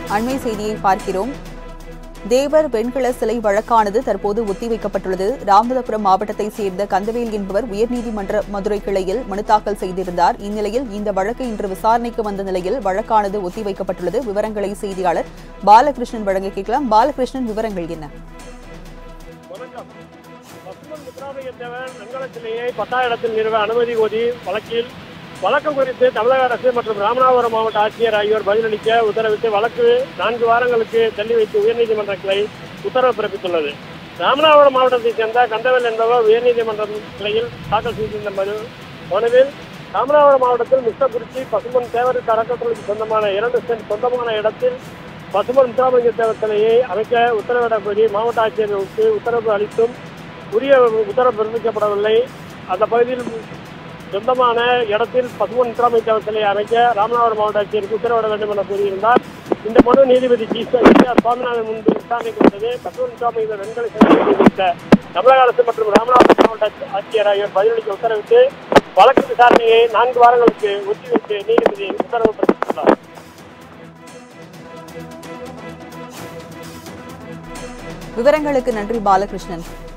அண்மை செய்தியை பார்க்கிறோம் தேவர் வெண்கல சிலை வழக்கானது தற்போது ஒத்திவைக்கப்பட்டுள்ளது ராமநாதபுரம் மாவட்டத்தைச் சேர்ந்த கந்தவேல் என்பவர் உயர்நீதிமன்ற மதுரை கிளையில் மனு தாக்கல் செய்திருந்தார் இந்நிலையில் இந்த வழக்கு இன்று விசாரணைக்கு வந்த நிலையில் வழக்கானது ஒத்திவைக்கப்பட்டுள்ளது விவரங்களை செய்தியாளர் பாலகிருஷ்ணன் வழங்க கேட்கலாம் பாலகிருஷ்ணன் விவரங்கள் என்ன வணக்கம் பசுமன் முத்துராமலிங்க தேவன் வெண்கல சிலையை பட்டா இடத்தில் நிறுவ அனுமதி கோரி வழக்கில் வழக்கு குறித்து தமிழக அரசு மற்றும் ராமநாதபுரம் மாவட்ட ஆட்சியர் ஆகியோர் பதிலளிக்க உத்தரவிட்டு வழக்கு நான்கு வாரங்களுக்கு தள்ளி வைத்து உயர்நீதிமன்ற கிளை உத்தரவு பிறப்பித்துள்ளது ராமநாதபுரம் மாவட்டத்தைச் சேர்ந்த கந்தவேல் என்பவர் உயர்நீதிமன்ற கிளையில் தாக்கல் செய்திருந்த மனு மனுவில் ராமநாதபுரம் மாவட்டத்தில் முஸ்தகுறிச்சி பசுமன் தேவருக்கு அறக்கட்டளைக்கு சொந்தமான இரண்டு சென்ட் சொந்தமான இடத்தில் பசுமன் முத்துராமலிங்க தேவர் சிலையை அமைக்க உத்தரவிடக் கோரி மாவட்ட ஆட்சியர்களுக்கு உத்தரவு அளித்தும் உரிய உத்தரவு பிறப்பிக்கப்படவில்லை அந்த பகுதியில் சொந்தமான இடத்தில் பசுமன் முத்துராமலிங்க தேவர் சிலையை அமைக்க ராமநாதபுரம் மாவட்ட ஆட்சியருக்கு உத்தரவிட வேண்டும் என கூறியிருந்தார் இந்த மனு நீதிபதி ஜி ஆர் சுவாமிநாதன் முன்பு விசாரணைக்கு வந்தது பசுமன் முத்துராமலிங்க வெண்கல சிலையை குறித்த தமிழக அரசு மற்றும் ராமநாதபுரம் மாவட்ட ஆட்சியர் ஆகியோர் பதிலளிக்க உத்தரவிட்டு வழக்கு விசாரணையை நான்கு வாரங்களுக்கு ஒத்திவைத்து நீதிபதி உத்தரவு பிறப்பித்துள்ளார் விவரங்களுக்கு நன்றி பாலகிருஷ்ணன்